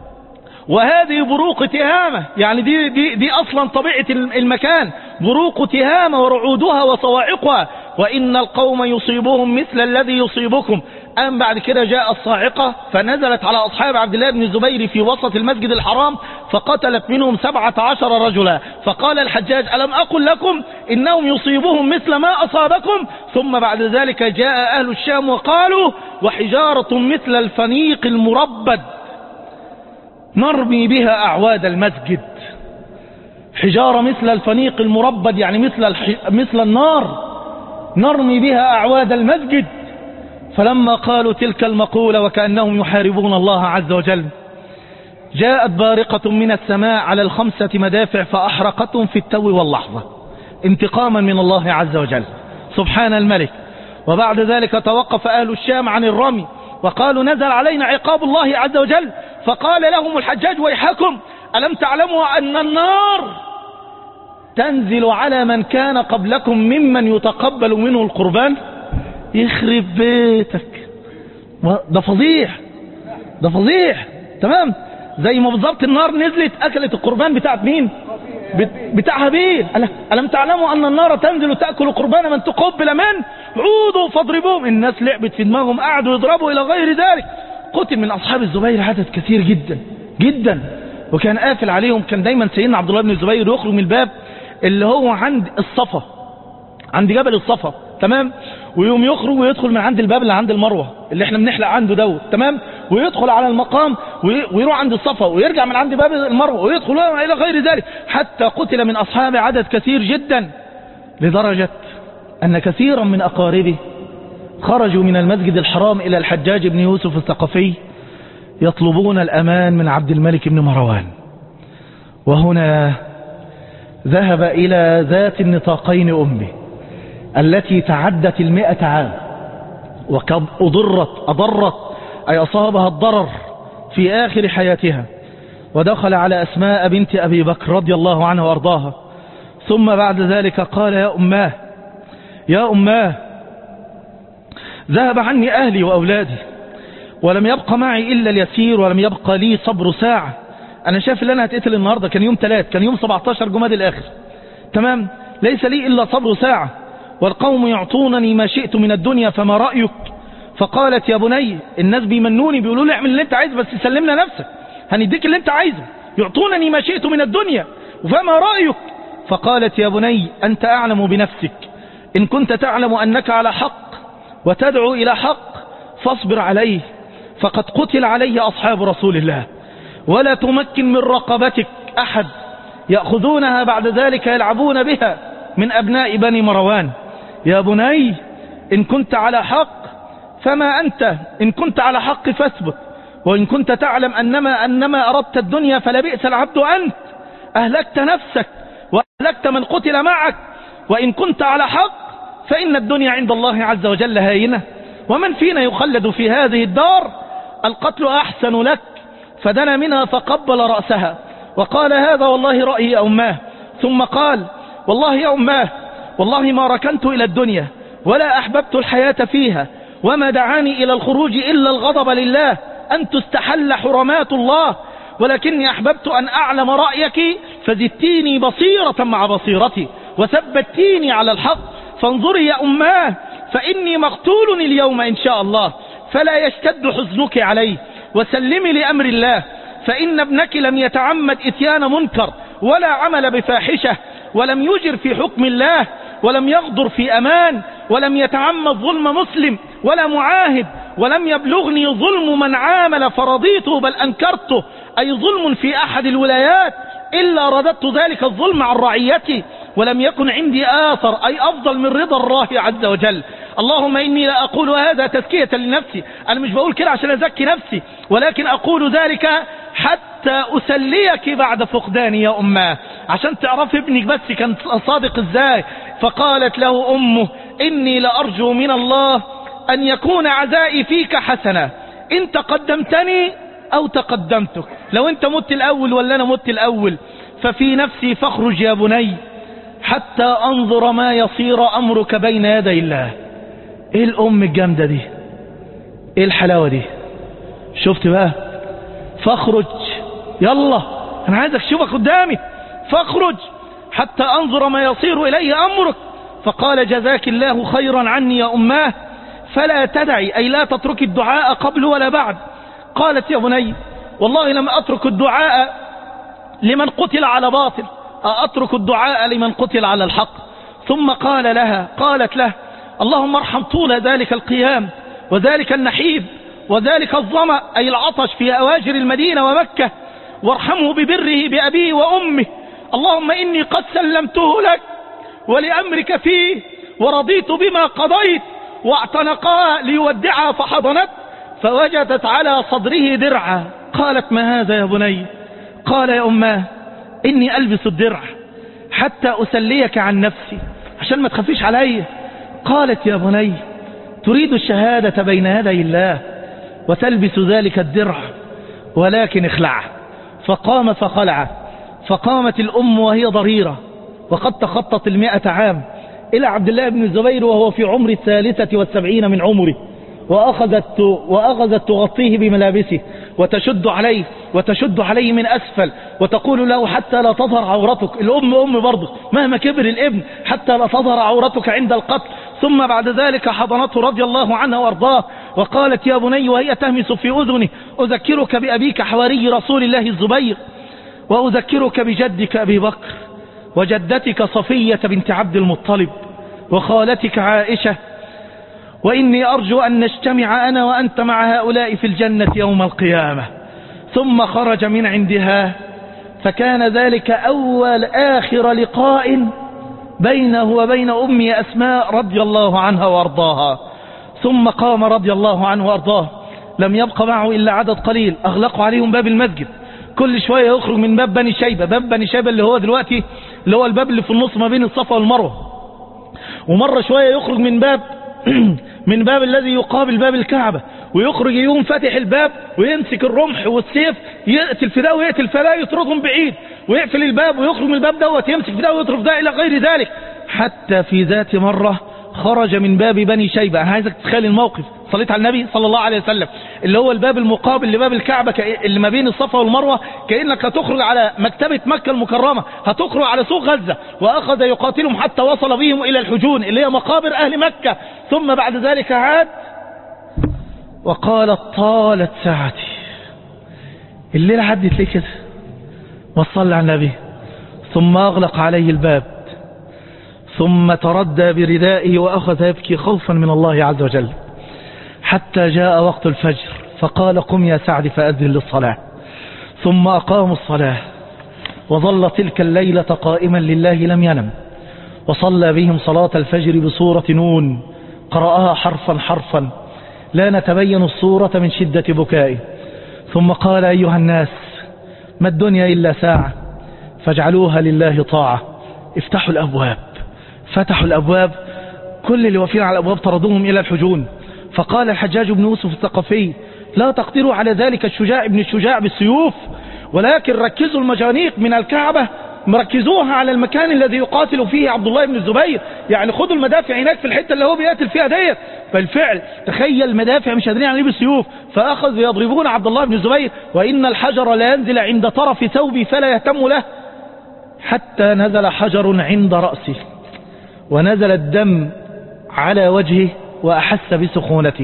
وهذه بروق تهامة يعني دي, دي, دي أصلا طبيعة المكان بروق تهامة ورعودها وصواعقها وإن القوم يصيبهم مثل الذي يصيبكم أم بعد كده جاء الصاعقة فنزلت على أصحاب عبد الله بن الزبير في وسط المسجد الحرام فقتلت منهم سبعة عشر رجلا فقال الحجاج ألم أقل لكم إنهم يصيبهم مثل ما أصابكم ثم بعد ذلك جاء أهل الشام وقالوا وحجارة مثل الفنيق المربد نرمي بها أعواد المسجد حجارة مثل الفنيق المربد يعني مثل, الح... مثل النار نرمي بها أعواد المسجد فلما قالوا تلك المقولة وكأنهم يحاربون الله عز وجل جاءت بارقة من السماء على الخمسة مدافع فأحرقتهم في التو واللحظة انتقاما من الله عز وجل سبحان الملك وبعد ذلك توقف أهل الشام عن الرمي وقالوا نزل علينا عقاب الله عز وجل فقال لهم الحجاج ويحكم ألم تعلموا أن النار تنزل على من كان قبلكم ممن يتقبل منه القربان يخرب بيتك ده فضيح ده فضيح تمام زي ما بالظبط النار نزلت أكلت القربان بتاعت مين بتاع هابيل ألم تعلموا أن النار تنزل تأكل قربان من تقبل منه عودوا فاضربوهم الناس لعبت في دماغهم قعدوا يضربوا إلى غير ذلك قتل من أصحاب الزبير عدد كثير جدا جدا وكان قافل عليهم كان دايما سيدنا عبد الله بن الزبير يخرج من الباب اللي هو عند الصفا عند جبل الصفا تمام ويوم يخرج ويدخل من عند الباب اللي عند المروه اللي احنا بنحلق عنده دوت تمام ويدخل على المقام ويروح عند الصفا ويرجع من عند باب المروه ويدخل الى غير ذلك حتى قتل من اصحاب عدد كثير جدا لدرجه ان كثيرا من اقاربه خرجوا من المسجد الحرام الى الحجاج بن يوسف الثقفي يطلبون الامان من عبد الملك بن مروان وهنا ذهب إلى ذات النطاقين أمه التي تعدت المئة عام وقد أضرت أضرت أي أصابها الضرر في آخر حياتها ودخل على أسماء بنت أبي بكر رضي الله عنها وأرضاها ثم بعد ذلك قال يا أماه يا أماه ذهب عني أهلي وأولادي ولم يبقى معي إلا اليسير ولم يبقى لي صبر ساعة انا شايف ان انا هتقتل النهاردة كان يوم ثلاث كان يوم 17 جماد الاخر تمام ليس لي الا صبر ساعة والقوم يعطونني ما شئت من الدنيا فما رأيك فقالت يا بني الناس بيمنوني بيقولوا لي اعمل اللي انت عايزه بس سلمنا نفسك هنديك اللي انت عايزه يعطونني ما شئت من الدنيا فما رأيك فقالت يا بني انت اعلم بنفسك ان كنت تعلم انك على حق وتدعو الى حق فاصبر عليه فقد قتل عليه اصحاب رسول الله ولا تمكن من رقبتك أحد يأخذونها بعد ذلك يلعبون بها من أبناء بني مروان يا بني إن كنت على حق فما أنت إن كنت على حق فاثبت وإن كنت تعلم أنما, أنما أردت الدنيا فلبئس العبد أنت أهلكت نفسك وأهلكت من قتل معك وإن كنت على حق فإن الدنيا عند الله عز وجل هاينة ومن فينا يخلد في هذه الدار القتل أحسن لك فدنا منها فقبل رأسها وقال هذا والله رأيي أماه ثم قال والله يا أماه والله ما ركنت إلى الدنيا ولا أحببت الحياة فيها وما دعاني إلى الخروج إلا الغضب لله أن تستحل حرمات الله ولكني أحببت أن أعلم رأيك فزدتيني بصيرة مع بصيرتي وثبتيني على الحق فانظري يا أماه فإني مقتول اليوم إن شاء الله فلا يشتد حزنك علي وسلمي لأمر الله فإن ابنك لم يتعمد إتيان منكر ولا عمل بفاحشة ولم يجر في حكم الله ولم يغدر في أمان ولم يتعمد ظلم مسلم ولا معاهد ولم يبلغني ظلم من عامل فرضيته بل أنكرته أي ظلم في أحد الولايات إلا رددت ذلك الظلم عن رعيتي ولم يكن عندي آثر أي أفضل من رضا الله عز وجل اللهم إني لا أقول هذا تزكية لنفسي أنا مش بقول كده عشان أزكي نفسي ولكن أقول ذلك حتى أسليك بعد فقداني يا أماه عشان تعرف ابنك بس كان صادق ازاي فقالت له أمه إني لأرجو من الله أن يكون عزائي فيك حسنا إن تقدمتني أو تقدمتك لو أنت مت الأول ولا أنا مت الأول ففي نفسي فاخرج يا بني حتى أنظر ما يصير أمرك بين يدي الله إيه الأم الجامدة دي إيه الحلاوة دي شفت بقى فاخرج يلا أنا عايزك تشوفك قدامي فاخرج حتى أنظر ما يصير إلي أمرك فقال جزاك الله خيرا عني يا أماه فلا تدعي أي لا تترك الدعاء قبل ولا بعد قالت يا بني والله لم أترك الدعاء لمن قتل على باطل أترك الدعاء لمن قتل على الحق ثم قال لها قالت له اللهم ارحم طول ذلك القيام وذلك النحيب وذلك الظمأ أي العطش في أواجر المدينة ومكة وارحمه ببره بأبيه وأمه اللهم إني قد سلمته لك ولأمرك فيه ورضيت بما قضيت واعتنقها ليودعها فحضنت فوجدت على صدره درعا قالت ما هذا يا بني قال يا أماه إني ألبس الدرع حتى أسليك عن نفسي عشان ما تخافيش علي قالت يا بني تريد الشهادة بين يدي الله وتلبس ذلك الدرع ولكن اخلعه فقام فخلعه فقامت الأم وهي ضريرة وقد تخطت المئة عام إلى عبد الله بن الزبير وهو في عمر الثالثة والسبعين من عمره وأخذت, وأخذت تغطيه بملابسه وتشد عليه وتشد عليه من أسفل وتقول له حتى لا تظهر عورتك الأم أم برضه مهما كبر الابن حتى لا تظهر عورتك عند القتل ثم بعد ذلك حضنته رضي الله عنه وارضاه وقالت يا بني وهي تهمس في أذنه أذكرك بأبيك حواري رسول الله الزبير وأذكرك بجدك أبي بكر وجدتك صفية بنت عبد المطلب وخالتك عائشة وإني أرجو أن نجتمع أنا وأنت مع هؤلاء في الجنة يوم القيامة ثم خرج من عندها فكان ذلك أول آخر لقاء بينه وبين أمي أسماء رضي الله عنها وارضاها ثم قام رضي الله عنه وارضاه لم يبق معه إلا عدد قليل أغلقوا عليهم باب المسجد كل شوية يخرج من باب بني شيبة باب بني شيبة اللي هو دلوقتي اللي هو الباب اللي في النص ما بين الصفا والمروة ومرة شوية يخرج من باب من باب الذي يقابل باب الكعبة ويخرج يوم فاتح الباب ويمسك الرمح والسيف يقتل في ده ويقتل في ده يطردهم بعيد ويقفل الباب ويخرج من الباب دوت يمسك في ده ويطرد ده إلى غير ذلك حتى في ذات مرة خرج من باب بني شيبة أنا عايزك تتخيل الموقف صليت على النبي صلى الله عليه وسلم اللي هو الباب المقابل لباب الكعبة اللي ما بين الصفا والمروة كأنك هتخرج على مكتبة مكة المكرمة هتخرج على سوق غزة وأخذ يقاتلهم حتى وصل بهم إلى الحجون اللي هي مقابر أهل مكة ثم بعد ذلك عاد وقالت طالت ساعتي الليلة عدت ليه كده وصلى على النبي ثم أغلق عليه الباب ثم تردى بردائه وأخذ يبكي خوفا من الله عز وجل حتى جاء وقت الفجر فقال قم يا سعد فأذن للصلاة ثم أقاموا الصلاة وظل تلك الليلة قائما لله لم ينم وصلى بهم صلاة الفجر بصورة نون قرأها حرفا حرفا لا نتبين الصورة من شدة بكائه ثم قال أيها الناس ما الدنيا إلا ساعة فاجعلوها لله طاعة افتحوا الأبواب فتحوا الأبواب كل اللي واقفين على الأبواب طردوهم إلى الحجون فقال الحجاج بن يوسف الثقفي لا تقدروا على ذلك الشجاع ابن الشجاع بالسيوف ولكن ركزوا المجانيق من الكعبة مركزوها على المكان الذي يقاتل فيه عبد الله بن الزبير يعني خدوا المدافع هناك في الحتة اللي هو بيقاتل فيها ديت بالفعل تخيل المدافع مش قادرين عليه بالسيوف فأخذوا يضربون عبد الله بن الزبير وإن الحجر لا ينزل عند طرف ثوبي فلا يهتم له حتى نزل حجر عند رأسه ونزل الدم على وجهه وأحس بسخونته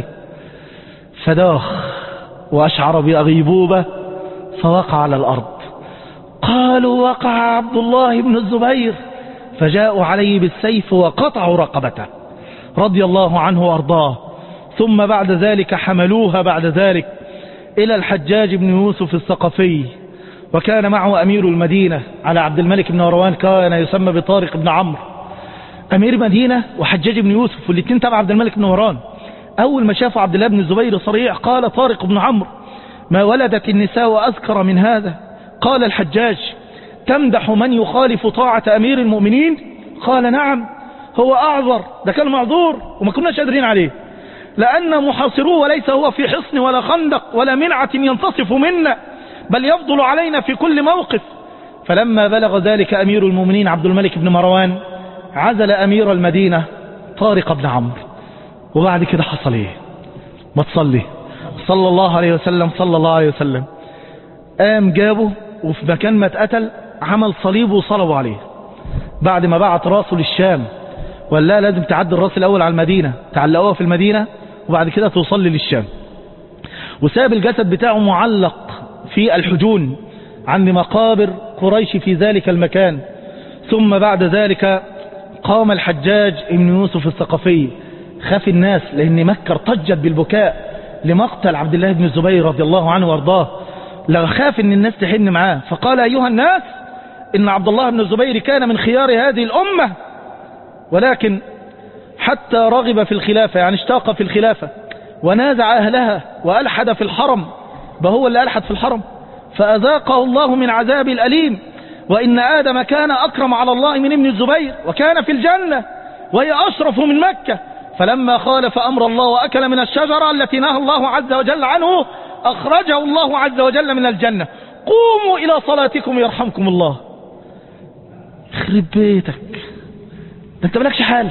فداخ وأشعر بغيبوبة فوقع على الأرض قالوا وقع عبد الله بن الزبير فجاءوا عليه بالسيف وقطعوا رقبته رضي الله عنه وارضاه ثم بعد ذلك حملوها بعد ذلك إلى الحجاج بن يوسف الثقفي وكان معه أمير المدينة على عبد الملك بن مروان كان يسمى بطارق بن عمرو أمير مدينة وحجاج بن يوسف والاثنين تبع عبد الملك بن مروان أول ما شافوا عبد الله بن الزبير صريع قال طارق بن عمرو ما ولدت النساء أذكر من هذا قال الحجاج تمدح من يخالف طاعة أمير المؤمنين قال نعم هو أعذر ده كان معذور وما كناش قادرين عليه لأن محاصروه وليس هو في حصن ولا خندق ولا منعة ينتصف منا بل يفضل علينا في كل موقف فلما بلغ ذلك أمير المؤمنين عبد الملك بن مروان عزل أمير المدينة طارق بن عمرو وبعد كده حصل ايه ما تصلي صلى الله عليه وسلم صلى الله عليه وسلم قام جابه وفي مكان ما اتقتل عمل صليب وصلبوا عليه بعد ما بعت راسه للشام ولا لازم تعدي الراس الاول على المدينة تعلقوها في المدينة وبعد كده توصلي للشام وساب الجسد بتاعه معلق في الحجون عند مقابر قريش في ذلك المكان ثم بعد ذلك قام الحجاج ابن يوسف الثقفي خاف الناس لأن مكة ارتجت بالبكاء لمقتل عبد الله بن الزبير رضي الله عنه وارضاه لو خاف ان الناس تحن معاه فقال أيها الناس إن عبد الله بن الزبير كان من خيار هذه الأمة ولكن حتى رغب في الخلافة يعني اشتاق في الخلافة ونازع أهلها وألحد في الحرم بهو اللي ألحد في الحرم فأذاقه الله من عذاب الأليم وإن آدم كان أكرم على الله من ابن الزبير وكان في الجنة وهي أشرف من مكة فلما خالف أمر الله وأكل من الشجرة التي نهى الله عز وجل عنه أخرجه الله عز وجل من الجنة قوموا إلى صلاتكم يرحمكم الله خرب بيتك ده انت مالكش حال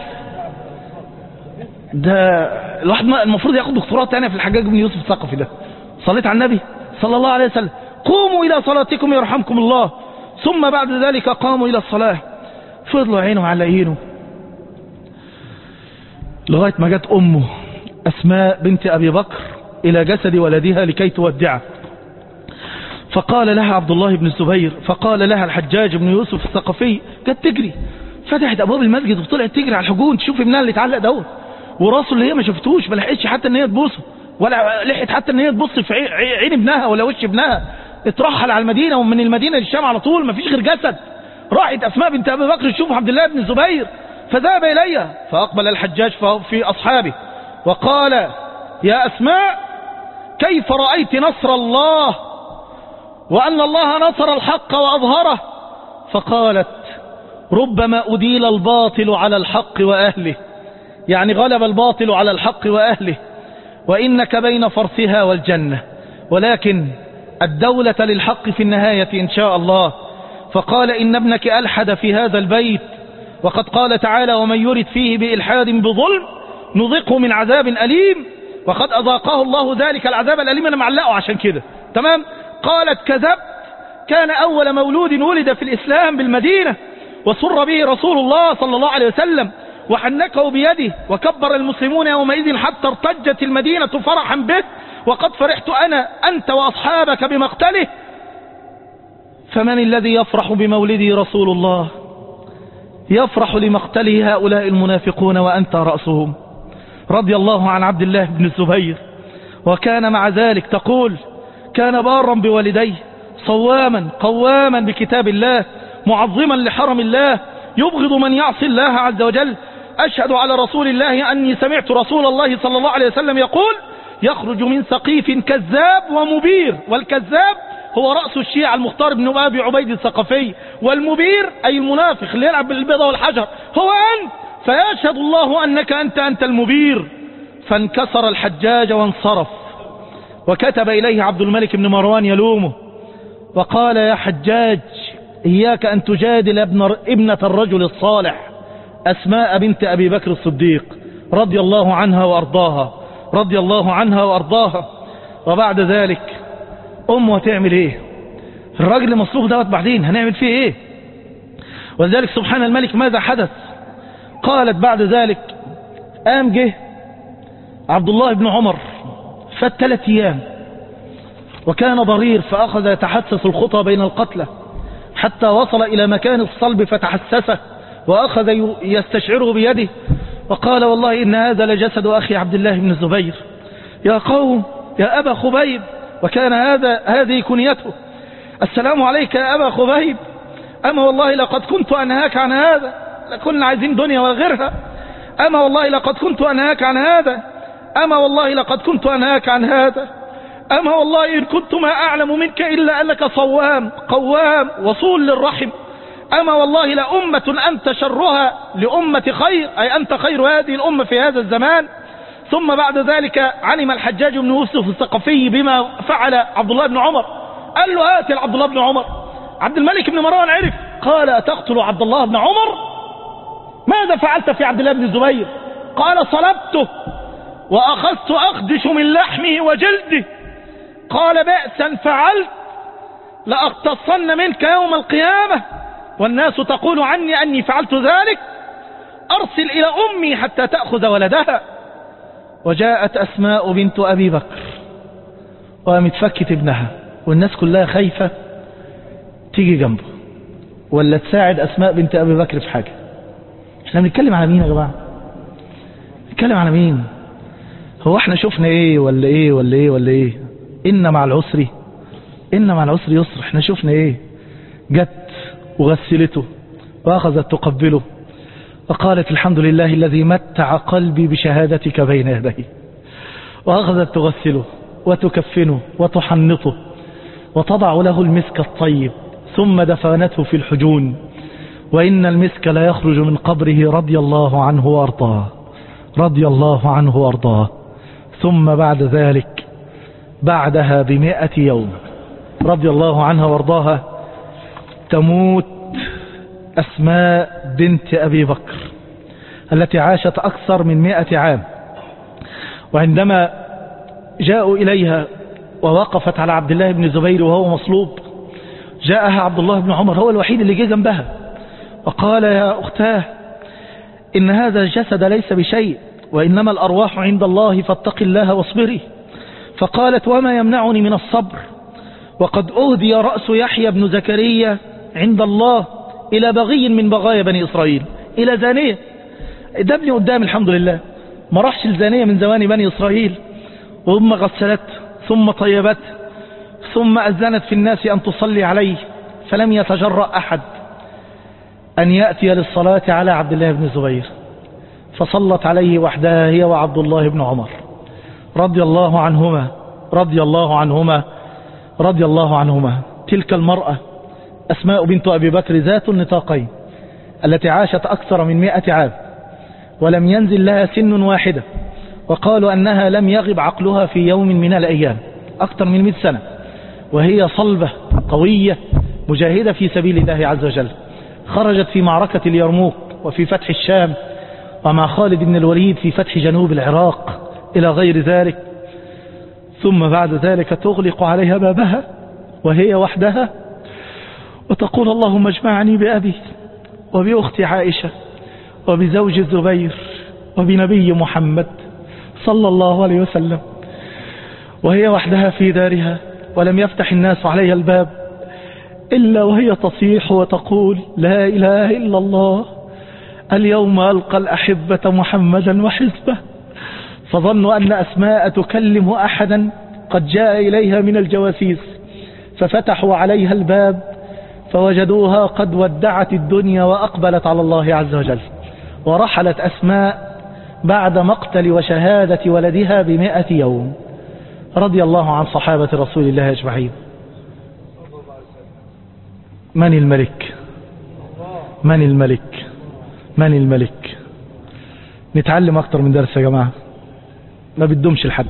ده الواحد المفروض ياخد دكتوراه تانية في الحجاج بن يوسف الثقفي ده صليت على النبي صلى الله عليه وسلم قوموا إلى صلاتكم يرحمكم الله ثم بعد ذلك قاموا إلى الصلاة فضلوا عينه على عينه لغاية ما جت أمه أسماء بنت أبي بكر إلى جسد ولدها لكي تودعه فقال لها عبد الله بن الزبير فقال لها الحجاج بن يوسف الثقفي جت تجري فتحت أبواب المسجد وطلعت تجري على الحجون تشوف ابنها اللي اتعلق دوت وراسه اللي هي ما شفتوش ما لحقتش حتى ان هي تبوسه ولا لحقت حتى ان هي تبص في عين ابنها ولا وش ابنها اترحل على المدينة ومن المدينة للشام على طول ما فيش غير جسد راحت أسماء بنت أبي بكر تشوف عبد الله بن الزبير فذهب إليها فأقبل الحجاج في أصحابه وقال يا أسماء كيف رأيت نصر الله وأن الله نصر الحق وأظهره فقالت ربما أديل الباطل على الحق وأهله يعني غلب الباطل على الحق وأهله وإنك بين فرسها والجنة ولكن الدولة للحق في النهاية إن شاء الله فقال إن ابنك ألحد في هذا البيت وقد قال تعالى ومن يرد فيه بإلحاد بظلم نذقه من عذاب أليم وقد أذاقه الله ذلك العذاب الأليم أنا معلقه عشان كده تمام قالت كذبت كان أول مولود ولد في الإسلام بالمدينة وسر به رسول الله صلى الله عليه وسلم وحنكه بيده وكبر المسلمون يومئذ حتى ارتجت المدينة فرحا به وقد فرحت أنا أنت وأصحابك بمقتله فمن الذي يفرح بمولدي رسول الله يفرح لمقتله هؤلاء المنافقون وأنت رأسهم رضي الله عن عبد الله بن الزبير وكان مع ذلك تقول كان بارا بوالديه صواما قواما بكتاب الله معظما لحرم الله يبغض من يعصي الله عز وجل أشهد على رسول الله أني سمعت رسول الله صلى الله عليه وسلم يقول يخرج من سقيف كذاب ومبير والكذاب هو رأس الشيعة المختار بن أبي عبيد الثقفي والمبير أي المنافق اللي يلعب بالبيضة والحجر هو أنت فيشهد الله أنك أنت أنت المبير فانكسر الحجاج وانصرف وكتب إليه عبد الملك بن مروان يلومه وقال يا حجاج إياك أن تجادل ابن ابنة الرجل الصالح أسماء بنت أبي بكر الصديق رضي الله عنها وأرضاها رضي الله عنها وأرضاها وبعد ذلك أمه هتعمل إيه الراجل المصروف دوت بعدين هنعمل فيه إيه ولذلك سبحان الملك ماذا حدث قالت بعد ذلك قام جه عبد الله بن عمر فات ثلاث أيام وكان ضرير فأخذ يتحسس الخطى بين القتلى حتى وصل إلى مكان الصلب فتحسسه وأخذ يستشعره بيده وقال والله إن هذا لجسد أخي عبد الله بن الزبير يا قوم يا أبا خبيب وكان هذا هذه كنيته السلام عليك يا أبا خبيب أما والله لقد كنت أنهاك عن هذا لكنا عايزين دنيا وغيرها أما والله لقد كنت أنهاك عن هذا أما والله لقد كنت أنهاك عن هذا أما والله إن كنت ما أعلم منك إلا أنك صوام قوام وصول للرحم أما والله لأمة أنت شرها لأمة خير أي أنت خير هذه الأمة في هذا الزمان ثم بعد ذلك علم الحجاج بن يوسف الثقفي بما فعل عبد الله بن عمر قال له هات عبد الله بن عمر عبد الملك بن مروان عرف قال أتقتل عبد الله بن عمر ماذا فعلت في عبد الله بن الزبير قال صلبته وأخذت أخدش من لحمه وجلده قال بأسا فعلت لأقتصن منك يوم القيامة والناس تقول عني أني فعلت ذلك أرسل إلى أمي حتى تأخذ ولدها وجاءت أسماء بنت أبي بكر وقامت فكت ابنها والناس كلها خايفة تيجي جنبه ولا تساعد أسماء بنت أبي بكر في حاجة احنا بنتكلم على مين يا جماعة نتكلم على مين هو احنا شفنا ايه ولا ايه ولا ايه ولا ايه ان مع العسر ان مع العسر يسر احنا شفنا ايه جت وغسلته واخذت تقبله وقالت الحمد لله الذي متع قلبي بشهادتك بين يديه واخذت تغسله وتكفنه وتحنطه وتضع له المسك الطيب ثم دفنته في الحجون وإن المسك لا يخرج من قبره رضي الله عنه وارضاه رضي الله عنه وارضاه ثم بعد ذلك بعدها بمئة يوم رضي الله عنها وارضاها تموت أسماء بنت أبي بكر التي عاشت أكثر من مئة عام وعندما جاءوا إليها ووقفت على عبد الله بن زبير وهو مصلوب جاءها عبد الله بن عمر هو الوحيد اللي جه جنبها وقال يا أختاه إن هذا الجسد ليس بشيء وإنما الأرواح عند الله فاتق الله واصبري فقالت وما يمنعني من الصبر وقد أهدي رأس يحيى بن زكريا عند الله إلى بغي من بغايا بني إسرائيل إلى زانية ده ابني قدام الحمد لله ما راحش الزانية من زواني بني إسرائيل وهم غسلت ثم طيبت ثم أذنت في الناس أن تصلي عليه فلم يتجرأ أحد أن يأتي للصلاة على عبد الله بن الزبير فصلت عليه وحدها هي وعبد الله بن عمر رضي الله عنهما رضي الله عنهما رضي الله عنهما تلك المرأة أسماء بنت أبي بكر ذات النطاقين التي عاشت أكثر من مئة عام ولم ينزل لها سن واحدة وقالوا أنها لم يغب عقلها في يوم من الأيام أكثر من مئة سنة وهي صلبة قوية مجاهدة في سبيل الله عز وجل خرجت في معركة اليرموك وفي فتح الشام ومع خالد بن الوليد في فتح جنوب العراق إلى غير ذلك ثم بعد ذلك تغلق عليها بابها وهي وحدها وتقول اللهم اجمعني بأبي وبأخت عائشة وبزوج الزبير وبنبي محمد صلى الله عليه وسلم وهي وحدها في دارها ولم يفتح الناس عليها الباب إلا وهي تصيح وتقول لا إله إلا الله اليوم ألقى الأحبة محمدا وحزبه فظنوا أن أسماء تكلم أحدا قد جاء إليها من الجواسيس ففتحوا عليها الباب فوجدوها قد ودعت الدنيا وأقبلت على الله عز وجل ورحلت أسماء بعد مقتل وشهادة ولدها بمئة يوم رضي الله عن صحابة رسول الله أجمعين من الملك من الملك من الملك نتعلم أكتر من درس يا جماعة ما بدهمش الحد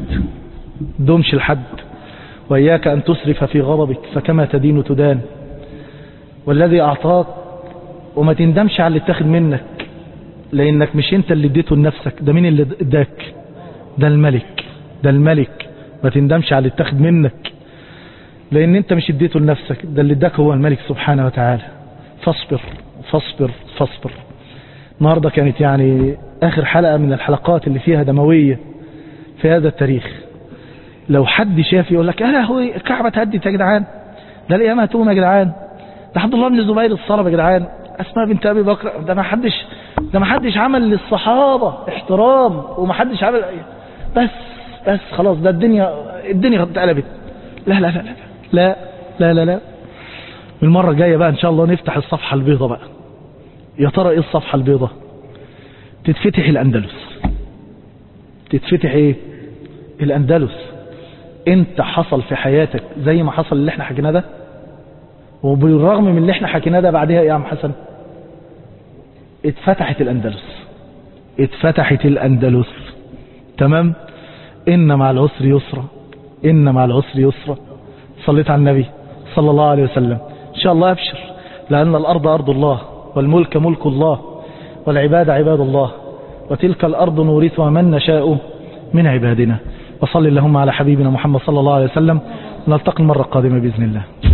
بدهمش الحد وإياك أن تسرف في غضبك فكما تدين تدان والذي أعطاك وما تندمش على اللي اتاخد منك لأنك مش انت اللي اديته لنفسك ده مين اللي اداك ده الملك ده الملك ما تندمش على اللي اتاخد منك لأن انت مش اديته لنفسك ده اللي اداك هو الملك سبحانه وتعالى فاصبر فاصبر فاصبر النهاردة كانت يعني آخر حلقة من الحلقات اللي فيها دموية في هذا التاريخ لو حد شاف يقول لك يا هو الكعبة تهدت يا جدعان ده الأيام هتقوم يا جدعان ده عبد الله بن زبير الصلب يا جدعان أسماء بنت أبي بكر ده ما حدش ده ما حدش عمل للصحابة احترام وما حدش عمل بس بس خلاص ده الدنيا الدنيا اتقلبت لا لا لا لا لا لا لا لا المرة الجاية بقى إن شاء الله نفتح الصفحة البيضة بقى يا ترى إيه الصفحة البيضة تتفتح الأندلس تتفتح إيه الأندلس أنت حصل في حياتك زي ما حصل اللي احنا حكيناه ده وبالرغم من اللي احنا حكيناه ده بعدها إيه يا عم حسن اتفتحت الأندلس اتفتحت الأندلس تمام إن مع العسر يسرا إن مع العسر يسرا صليت على النبي صلى الله عليه وسلم إن شاء الله أبشر لأن الأرض أرض الله والملك ملك الله والعباد عباد الله وتلك الأرض نورثها من نشاء من عبادنا وصل اللهم على حبيبنا محمد صلى الله عليه وسلم نلتقي المرة القادمة بإذن الله